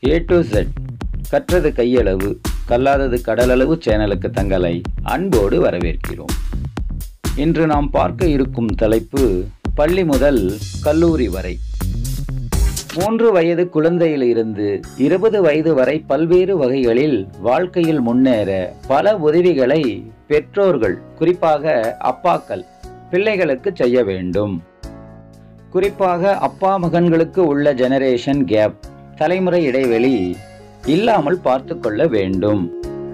A to set கற்றது கையளவு கல்லாதது கடலளவு சேனலுக்கு தங்களை அன்போடு வரவேற்கிறோம் இன்று நாம் பார்க்க இருக்கும் தலைப்பு பள்ளி முதல் கல்லூரி வரை மூன்று வயது குழந்தையிலிருந்து இருபது வயது வரை பல்வேறு வகைகளில் வாழ்க்கையில் முன்னேற பல உதவிகளை பெற்றோர்கள் குறிப்பாக அப்பாக்கள் பிள்ளைகளுக்கு செய்ய வேண்டும் குறிப்பாக அப்பா மகன்களுக்கு உள்ள ஜெனரேஷன் கேப் தலைமுறை இடைவெளி இல்லாமல் பார்த்து கொள்ள வேண்டும்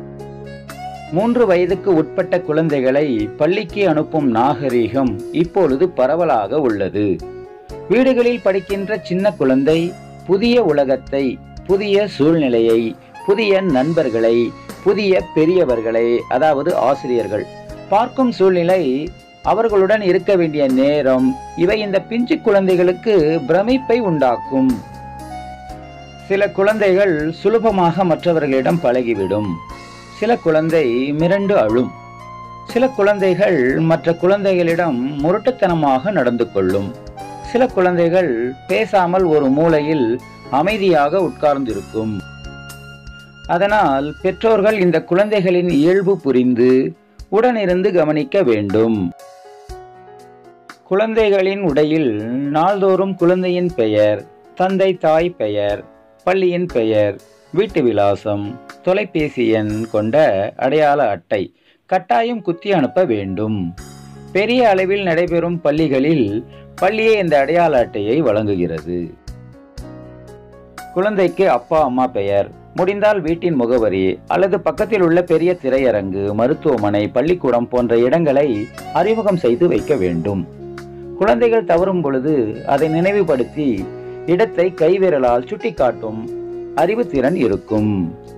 மூன்று வயதுக்கு உட்பட்ட குழந்தைகளை பள்ளிக்கு அனுப்பும் நாகரீகம் இப்பொழுது பரவலாக உள்ளது வீடுகளில் படிக்கின்ற சின்ன குழந்தை புதிய உலகத்தை புதிய சூழ்நிலையை புதிய நண்பர்களை புதிய பெரியவர்களை அதாவது ஆசிரியர்கள் பார்க்கும் சூழ்நிலை அவர்களுடன் இருக்க வேண்டிய நேரம் இவை இந்த பிஞ்சு குழந்தைகளுக்கு பிரமிப்பை உண்டாக்கும் சில குழந்தைகள் சுலபமாக மற்றவர்களிடம் பழகிவிடும் சில குழந்தை மிரண்டு அழும் சில குழந்தைகள் மற்ற குழந்தைகளிடம் முரட்டுத்தனமாக நடந்து கொள்ளும் சில குழந்தைகள் பேசாமல் ஒரு மூலையில் அமைதியாக உட்கார்ந்திருக்கும் அதனால் பெற்றோர்கள் இந்த குழந்தைகளின் இயல்பு புரிந்து உடனிருந்து கவனிக்க வேண்டும் குழந்தைகளின் உடையில் நாள்தோறும் குழந்தையின் பெயர் தந்தை தாய் பெயர் பள்ளியின் பெயர் வீட்டு விலாசம் தொலைபேசி எண் கொண்ட அடையாள அட்டை கட்டாயம் குத்தி அனுப்ப வேண்டும் பெரிய அளவில் நடைபெறும் பள்ளிகளில் பள்ளியே இந்த அடையாள அட்டையை வழங்குகிறது குழந்தைக்கு அப்பா அம்மா பெயர் முடிந்தால் வீட்டின் முகவரி அல்லது பக்கத்தில் உள்ள பெரிய திரையரங்கு மருத்துவமனை பள்ளிக்கூடம் போன்ற இடங்களை அறிமுகம் செய்து வைக்க வேண்டும் குழந்தைகள் தவறும் பொழுது அதை நினைவுபடுத்தி இடத்தை கைவிரலால் சுட்டிக்காட்டும் அறிவுத்திறன் இருக்கும்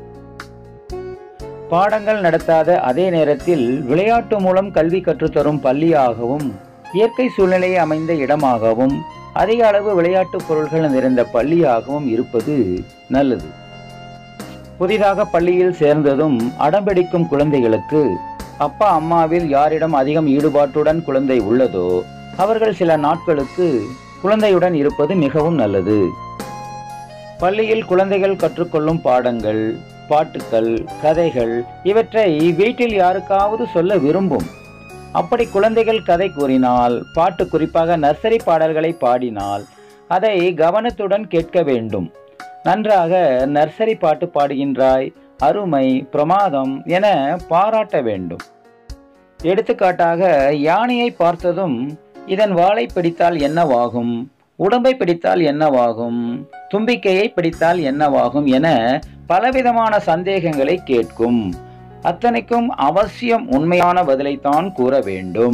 பாடங்கள் நடத்தாத அதே நேரத்தில் விளையாட்டு மூலம் கல்வி கற்றுத்தரும் பள்ளியாகவும் இயற்கை சூழ்நிலை அமைந்த இடமாகவும் அதிக அளவு விளையாட்டு பொருள்கள் நிறைந்த பள்ளியாகவும் இருப்பது நல்லது புதிதாக பள்ளியில் சேர்ந்ததும் அடம்பிடிக்கும் குழந்தைகளுக்கு அப்பா அம்மாவில் யாரிடம் அதிகம் ஈடுபாட்டுடன் குழந்தை உள்ளதோ அவர்கள் சில நாட்களுக்கு குழந்தையுடன் இருப்பது மிகவும் நல்லது பள்ளியில் குழந்தைகள் கற்றுக்கொள்ளும் பாடங்கள் பாட்டுக்கள் கதைகள் இவற்றை வீட்டில் யாருக்காவது சொல்ல விரும்பும் அப்படி குழந்தைகள் கதை கூறினால் பாட்டு குறிப்பாக நர்சரி பாடல்களை பாடினால் அதை கவனத்துடன் கேட்க வேண்டும் நன்றாக நர்சரி பாட்டு பாடுகின்றாய் அருமை பிரமாதம் என பாராட்ட வேண்டும் எடுத்துக்காட்டாக யானையை பார்த்ததும் இதன் வாளை பிடித்தால் என்னவாகும் உடம்பை பிடித்தால் என்னவாகும் தும்பிக்கையை பிடித்தால் என்னவாகும் என பலவிதமான சந்தேகங்களை கேட்கும் அத்தனைக்கும் அவசியம் உண்மையான பதிலைத்தான் கூற வேண்டும்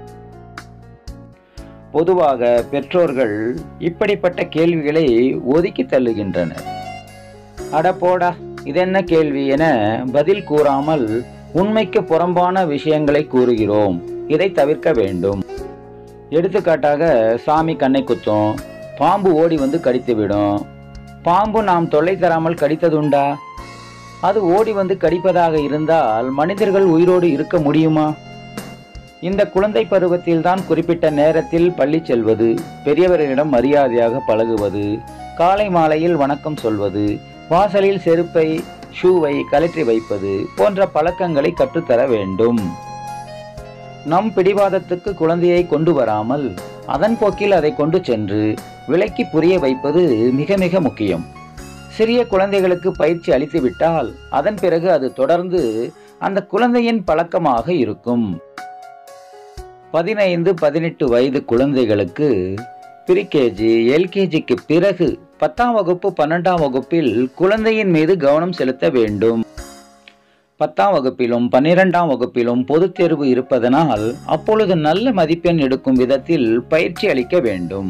பொதுவாக பெற்றோர்கள் இப்படிப்பட்ட கேள்விகளை ஒதுக்கி தள்ளுகின்றனர் அட போடா இதென்ன கேள்வி என பதில் கூறாமல் உண்மைக்கு புறம்பான விஷயங்களை கூறுகிறோம் இதை தவிர்க்க வேண்டும் எடுத்துக்காட்டாக சாமி கண்ணை குத்தும் பாம்பு ஓடி வந்து கடித்து விடும் பாம்பு நாம் தொல்லை தராமல் கடித்ததுண்டா அது ஓடி வந்து கடிப்பதாக இருந்தால் மனிதர்கள் உயிரோடு இருக்க முடியுமா இந்த குழந்தை பருவத்தில் தான் குறிப்பிட்ட நேரத்தில் பள்ளி செல்வது பெரியவர்களிடம் மரியாதையாக பழகுவது காலை மாலையில் வணக்கம் சொல்வது வாசலில் செருப்பை ஷூவை கலற்றி வைப்பது போன்ற பழக்கங்களை கற்றுத்தர வேண்டும் நம் பிடிவாதத்துக்கு குழந்தையை கொண்டு வராமல் அதன் போக்கில் அதை கொண்டு சென்று விலைக்கு புரிய வைப்பது மிக மிக முக்கியம் சிறிய குழந்தைகளுக்கு பயிற்சி அளித்துவிட்டால் அதன் பிறகு அது தொடர்ந்து அந்த குழந்தையின் பழக்கமாக இருக்கும் பதினைந்து பதினெட்டு வயது குழந்தைகளுக்கு ப்ரீகேஜி எல்கேஜிக்கு பிறகு பத்தாம் வகுப்பு பன்னெண்டாம் வகுப்பில் குழந்தையின் மீது கவனம் செலுத்த வேண்டும் பத்தாம் வகுப்பிலும் பன்னிரெண்டாம் வகுப்பிலும் பொதுத் தேர்வு இருப்பதனால் அப்பொழுது நல்ல மதிப்பெண் எடுக்கும் விதத்தில் பயிற்சி அளிக்க வேண்டும்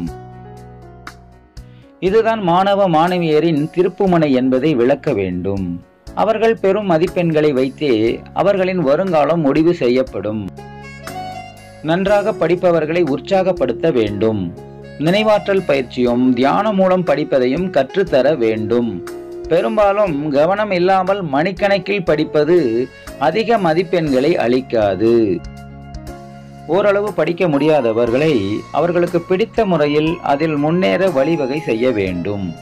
இதுதான் மாணவ மாணவியரின் திருப்புமுனை என்பதை விளக்க வேண்டும் அவர்கள் பெரும் மதிப்பெண்களை வைத்தே அவர்களின் வருங்காலம் முடிவு செய்யப்படும் நன்றாக படிப்பவர்களை உற்சாகப்படுத்த வேண்டும் நினைவாற்றல் பயிற்சியும் தியானம் மூலம் படிப்பதையும் கற்றுத்தர வேண்டும் பெரும்பாலும் கவனம் இல்லாமல் மணிக்கணக்கில் படிப்பது அதிக மதிப்பெண்களை அளிக்காது ஓரளவு படிக்க முடியாதவர்களை அவர்களுக்கு பிடித்த முறையில் அதில் முன்னேற வழிவகை செய்ய வேண்டும்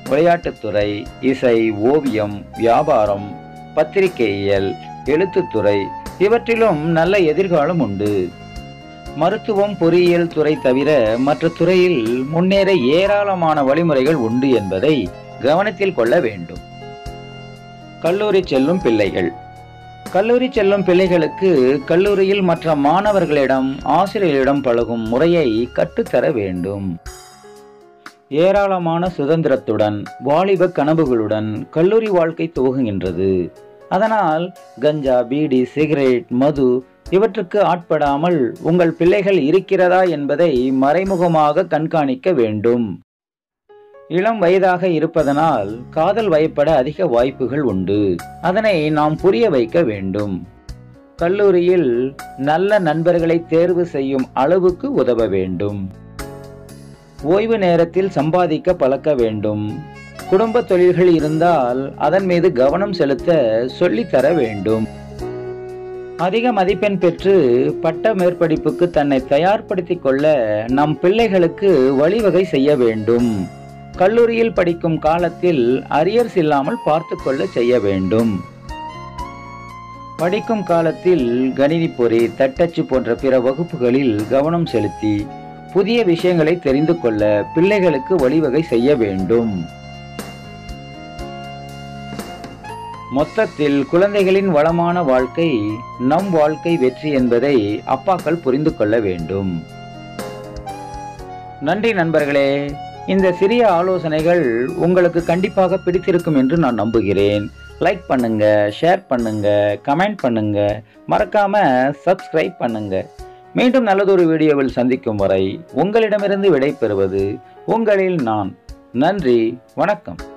விளையாட்டுத்துறை இசை ஓவியம் வியாபாரம் பத்திரிகையியல் எழுத்துத்துறை இவற்றிலும் நல்ல எதிர்காலம் உண்டு மருத்துவம் பொறியியல் துறை தவிர மற்ற துறையில் முன்னேற ஏராளமான வழிமுறைகள் உண்டு என்பதை கவனத்தில் கொள்ள வேண்டும் கல்லூரி செல்லும் பிள்ளைகள் கல்லூரி செல்லும் பிள்ளைகளுக்கு கல்லூரியில் மற்ற மாணவர்களிடம் ஆசிரியர்களிடம் பழகும் முறையை கற்றுத்தர வேண்டும் ஏராளமான சுதந்திரத்துடன் வாலிப கனவுகளுடன் கல்லூரி வாழ்க்கை துவங்குகின்றது அதனால் கஞ்சா பீடி சிகரெட் மது இவற்றுக்கு ஆட்படாமல் உங்கள் பிள்ளைகள் இருக்கிறதா என்பதை மறைமுகமாக கண்காணிக்க வேண்டும் இளம் வயதாக இருப்பதனால் காதல் வயப்பட அதிக வாய்ப்புகள் உண்டு அதனை நாம் புரிய வைக்க வேண்டும் கல்லூரியில் நல்ல நண்பர்களை தேர்வு செய்யும் அளவுக்கு உதவ வேண்டும் ஓய்வு நேரத்தில் சம்பாதிக்க பழக்க வேண்டும் குடும்ப தொழில்கள் இருந்தால் அதன் மீது கவனம் செலுத்த சொல்லித்தர வேண்டும் அதிக மதிப்பெண் பெற்று பட்ட மேற்படிப்புக்கு தன்னை தயார்படுத்திக் கொள்ள நம் பிள்ளைகளுக்கு வழிவகை செய்ய வேண்டும் கல்லூரியில் படிக்கும் காலத்தில் அரியர்ஸ் இல்லாமல் பார்த்து கொள்ள செய்ய வேண்டும் படிக்கும் காலத்தில் கணினி பொறி தட்டச்சு போன்ற பிற வகுப்புகளில் கவனம் செலுத்தி புதிய விஷயங்களை தெரிந்து கொள்ள பிள்ளைகளுக்கு வழிவகை செய்ய வேண்டும் மொத்தத்தில் குழந்தைகளின் வளமான வாழ்க்கை நம் வாழ்க்கை வெற்றி என்பதை அப்பாக்கள் புரிந்து கொள்ள வேண்டும் நன்றி நண்பர்களே இந்த சிறிய ஆலோசனைகள் உங்களுக்கு கண்டிப்பாக பிடித்திருக்கும் என்று நான் நம்புகிறேன் லைக் பண்ணுங்க ஷேர் பண்ணுங்க கமெண்ட் பண்ணுங்க மறக்காம சப்ஸ்கிரைப் பண்ணுங்க மீண்டும் நல்லதொரு வீடியோவில் சந்திக்கும் வரை உங்களிடமிருந்து விடை பெறுவது உங்களில் நான் நன்றி வணக்கம்